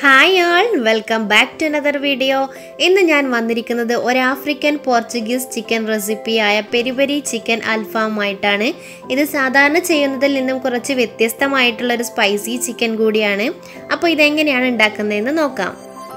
hi all welcome back to another video ഇന്ന് ഞാൻ വന്നിരിക്കുന്നത് ഒരു ആഫ്രിക്കൻ പോർച്ചുഗീസ് ചിക്കൻ റെസിപ്പിയായ പെരിപെരി ചിക്കൻ അൽഫാമായിട്ടാണ് ഇത് സാധാരണ ചെയ്യുന്നതിൽ നിന്നും കുറച്ച് വ്യത്യസ്തമായിട്ടുള്ള ഒരു സ്പൈസി ചിക്കൻ കൂടിയാണ് അപ്പോൾ ഇതെങ്ങനെയാണ് ഉണ്ടാക്കുന്നതെന്ന് നോക്കാം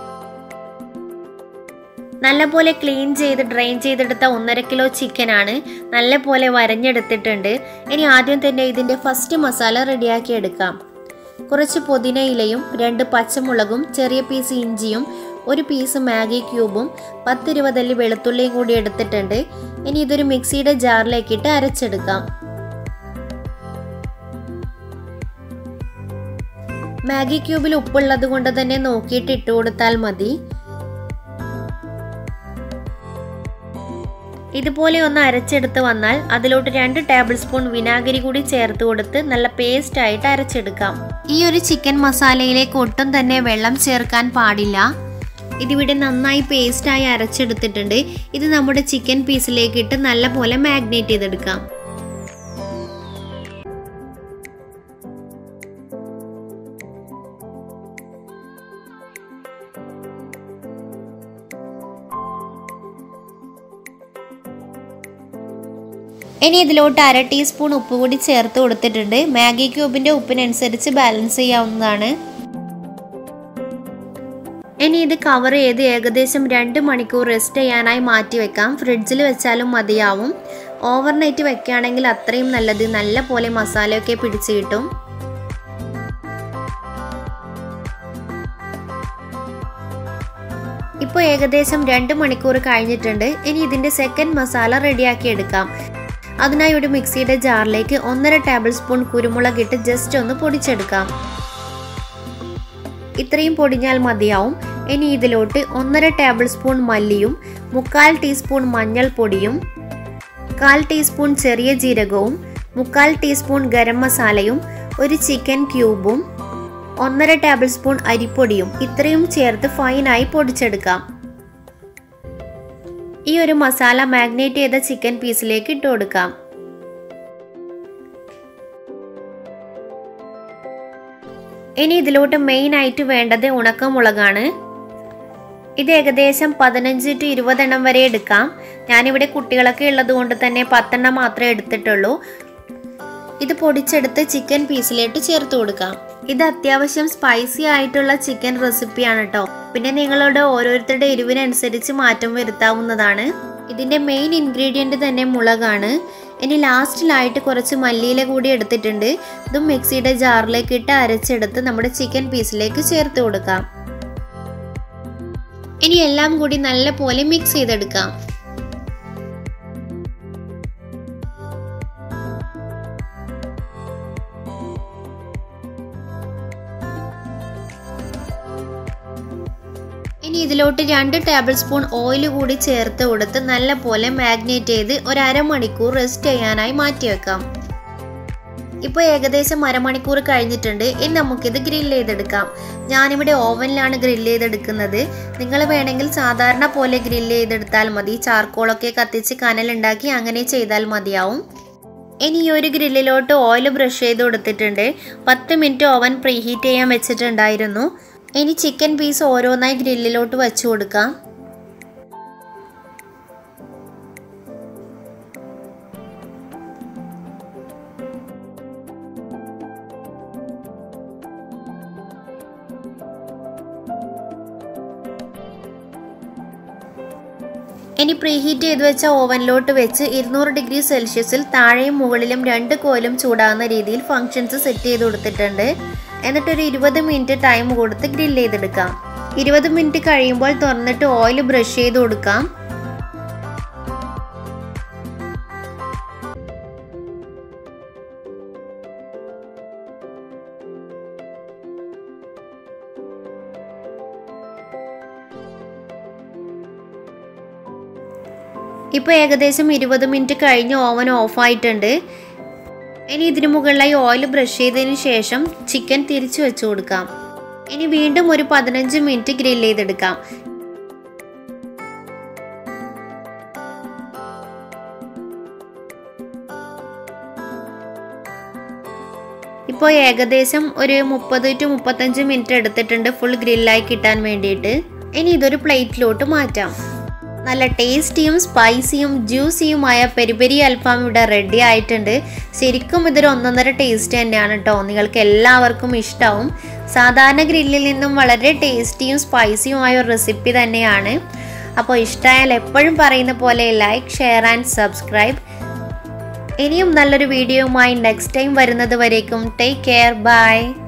നല്ലപോലെ ക്ലീൻ ചെയ്ത് ഡ്രെയിൻ ചെയ്തെടുത്ത ഒന്നര കിലോ ചിക്കനാണ് നല്ലപോലെ വരഞ്ഞെടുത്തിട്ടുണ്ട് ഇനി ആദ്യം തന്നെ ഇതിൻ്റെ ഫസ്റ്റ് മസാല റെഡിയാക്കി എടുക്കാം കുറച്ച് പുതിനയിലയും രണ്ട് പച്ചമുളകും ചെറിയ പീസ് ഇഞ്ചിയും ഒരു പീസ് മാഗി ക്യൂബും പത്തിരുപതല്ലി വെളുത്തുള്ളിയും കൂടി എടുത്തിട്ടുണ്ട് ഇനി ഇതൊരു മിക്സിയുടെ ജാറിലേക്കിട്ട് അരച്ചെടുക്കാം മാഗി ക്യൂബിൽ ഉപ്പുള്ളത് കൊണ്ട് തന്നെ നോക്കിയിട്ട് ഇട്ട് കൊടുത്താൽ മതി ഇതുപോലെ ഒന്ന് അരച്ചെടുത്ത് വന്നാൽ അതിലോട്ട് രണ്ട് ടേബിൾ സ്പൂൺ വിനാഗിരി കൂടി ചേർത്ത് കൊടുത്ത് നല്ല പേസ്റ്റ് ആയിട്ട് അരച്ചെടുക്കാം ഈ ഒരു ചിക്കൻ മസാലയിലേക്ക് ഒട്ടും തന്നെ വെള്ളം ചേർക്കാൻ പാടില്ല ഇതിവിടെ നന്നായി പേസ്റ്റായി അരച്ചെടുത്തിട്ടുണ്ട് ഇത് നമ്മുടെ ചിക്കൻ പീസിലേക്ക് ഇട്ട് നല്ലപോലെ മാഗ്നേറ്റ് ചെയ്തെടുക്കാം ഇനി ഇതിലോട്ട് അര ടീസ്പൂൺ ഉപ്പ് കൂടി ചേർത്ത് കൊടുത്തിട്ടുണ്ട് മാഗി ക്യൂബിൻ്റെ ഉപ്പിനനുസരിച്ച് ബാലൻസ് ചെയ്യാവുന്നതാണ് ഇനി ഇത് കവർ ചെയ്ത് ഏകദേശം രണ്ട് മണിക്കൂർ റെസ്റ്റ് ചെയ്യാനായി മാറ്റി വെക്കാം ഫ്രിഡ്ജിൽ വെച്ചാലും മതിയാവും ഓവർനൈറ്റ് വെക്കുകയാണെങ്കിൽ അത്രയും നല്ലത് നല്ല പോലെ മസാലയൊക്കെ പിടിച്ച് കിട്ടും ഇപ്പോൾ ഏകദേശം രണ്ട് മണിക്കൂർ കഴിഞ്ഞിട്ടുണ്ട് ഇനി ഇതിൻ്റെ സെക്കൻഡ് മസാല റെഡിയാക്കി എടുക്കാം അതിനായി ഒരു മിക്സിയുടെ ജാറിലേക്ക് ഒന്നര ടേബിൾ സ്പൂൺ കുരുമുളക് ഇട്ട് ജസ്റ്റ് ഒന്ന് പൊടിച്ചെടുക്കാം ഇത്രയും പൊടിഞ്ഞാൽ മതിയാവും ഇനി ഇതിലോട്ട് ഒന്നര ടേബിൾ സ്പൂൺ മല്ലിയും മുക്കാൽ ടീസ്പൂൺ മഞ്ഞൾപ്പൊടിയും കാൽ ടീസ്പൂൺ ചെറിയ ജീരകവും മുക്കാൽ ടീസ്പൂൺ ഗരം മസാലയും ഒരു ചിക്കൻ ക്യൂബും ഒന്നര ടേബിൾ സ്പൂൺ അരിപ്പൊടിയും ഇത്രയും ചേർത്ത് ഫൈനായി പൊടിച്ചെടുക്കാം ഈ ഒരു മസാല മാഗ്നേറ്റ് ചെയ്ത ചിക്കൻ പീസിലേക്ക് ഇട്ട് കൊടുക്കാം ഇനി ഇതിലോട്ട് മെയിൻ ആയിട്ട് വേണ്ടത് ഉണക്കമുളകാണ് ഇത് ഏകദേശം പതിനഞ്ച് ടു ഇരുപതെണ്ണം വരെ എടുക്കാം ഞാനിവിടെ കുട്ടികളൊക്കെ ഉള്ളത് കൊണ്ട് തന്നെ പത്തെണ്ണം മാത്രമേ എടുത്തിട്ടുള്ളൂ ഇത് പൊടിച്ചെടുത്ത് ചിക്കൻ പീസിലേക്ക് ചേർത്ത് കൊടുക്കാം ഇത് അത്യാവശ്യം സ്പൈസി ആയിട്ടുള്ള ചിക്കൻ റെസിപ്പിയാണ് കേട്ടോ പിന്നെ നിങ്ങളുടെ ഓരോരുത്തരുടെ എരിവിനനുസരിച്ച് മാറ്റം വരുത്താവുന്നതാണ് ഇതിൻ്റെ മെയിൻ ഇൻഗ്രീഡിയൻറ്റ് തന്നെ മുളകാണ് ഇനി ലാസ്റ്റിലായിട്ട് കുറച്ച് മല്ലിയില കൂടി എടുത്തിട്ടുണ്ട് ഇതും മിക്സിയുടെ ജാറിലേക്ക് ഇട്ട് അരച്ചെടുത്ത് നമ്മുടെ ചിക്കൻ പീസിലേക്ക് ചേർത്ത് കൊടുക്കാം ഇനി എല്ലാം കൂടി നല്ല പോലെ മിക്സ് ചെയ്തെടുക്കാം ഇനി ഇതിലോട്ട് രണ്ട് ടേബിൾ സ്പൂൺ ഓയിൽ കൂടി ചേർത്ത് കൊടുത്ത് നല്ല പോലെ മാഗ്നേറ്റ് ചെയ്ത് ഒരു അരമണിക്കൂർ റെസ്റ്റ് ചെയ്യാനായി മാറ്റി വെക്കാം ഇപ്പോൾ ഏകദേശം അരമണിക്കൂർ കഴിഞ്ഞിട്ടുണ്ട് ഇനി നമുക്കിത് ഗ്രില്ല് ചെയ്തെടുക്കാം ഞാനിവിടെ ഓവനിലാണ് ഗ്രില്ല് ചെയ്തെടുക്കുന്നത് നിങ്ങൾ വേണമെങ്കിൽ സാധാരണ പോലെ ഗ്രില്ല് ചെയ്തെടുത്താൽ മതി ചാർക്കോളൊക്കെ കത്തിച്ച് കനലുണ്ടാക്കി അങ്ങനെ ചെയ്താൽ മതിയാവും ഇനി ഈ ഒരു ഗ്രില്ലിലോട്ട് ഓയിൽ ബ്രഷ് ചെയ്ത് കൊടുത്തിട്ടുണ്ട് പത്ത് മിനിറ്റ് ഓവൻ പ്രീഹീറ്റ് ചെയ്യാൻ വെച്ചിട്ടുണ്ടായിരുന്നു ഇനി ചിക്കൻ പീസ് ഓരോന്നായി ഗ്രില്ലിലോട്ട് വെച്ചു കൊടുക്കാം ഇനി പ്രീഹീറ്റ് ചെയ്ത് വെച്ച ഓവനിലോട്ട് വെച്ച് ഇരുന്നൂറ് ഡിഗ്രി സെൽഷ്യസിൽ താഴെയും മുകളിലും രണ്ട് കോലും ചൂടാകുന്ന രീതിയിൽ ഫങ്ഷൻസ് സെറ്റ് ചെയ്ത് കൊടുത്തിട്ടുണ്ട് എന്നിട്ടൊരു ഇരുപത് മിനിറ്റ് ടൈം കൊടുത്ത് ഗ്രില്ല് ചെയ്തെടുക്കാം ഇരുപത് മിനിറ്റ് കഴിയുമ്പോൾ തുറന്നിട്ട് ഓയിൽ ബ്രഷ് ചെയ്ത് കൊടുക്കാം ഇപ്പോൾ ഏകദേശം ഇരുപത് മിനിറ്റ് കഴിഞ്ഞ് ഓവൻ ഓഫായിട്ടുണ്ട് ഇനി ഇതിനു മുകളിലായി ഓയിൽ ബ്രഷ് ചെയ്തതിന് ശേഷം ചിക്കൻ തിരിച്ചു വെച്ചു കൊടുക്കാം ഇനി വീണ്ടും ഒരു പതിനഞ്ച് മിനിറ്റ് ഗ്രില്ല് ചെയ്തെടുക്കാം ഇപ്പോൾ ഏകദേശം ഒരു മുപ്പത് ടു മുപ്പത്തഞ്ച് മിനിറ്റ് എടുത്തിട്ടുണ്ട് ഫുൾ ഗ്രില്ലായി കിട്ടാൻ വേണ്ടിയിട്ട് ഇനി ഇതൊരു പ്ലേറ്റിലോട്ട് മാറ്റാം നല്ല ടേസ്റ്റിയും സ്പൈസിയും ജ്യൂസിയുമായ പെരിപെരി അൽഫാം ഇവിടെ റെഡി ആയിട്ടുണ്ട് ശരിക്കും ഇതൊരു ഒന്നൊന്നര ടേസ്റ്റ് തന്നെയാണ് കേട്ടോ നിങ്ങൾക്ക് എല്ലാവർക്കും ഇഷ്ടമാവും സാധാരണ ഗ്രില്ലിൽ നിന്നും വളരെ ടേസ്റ്റിയും സ്പൈസിയുമായ ഒരു റെസിപ്പി തന്നെയാണ് അപ്പോൾ ഇഷ്ടമായാൽ എപ്പോഴും പറയുന്ന പോലെ ലൈക്ക് ഷെയർ ആൻഡ് സബ്സ്ക്രൈബ് ഇനിയും നല്ലൊരു വീഡിയോയുമായി നെക്സ്റ്റ് ടൈം വരുന്നത് വരേക്കും ടേക്ക് കെയർ ബൈ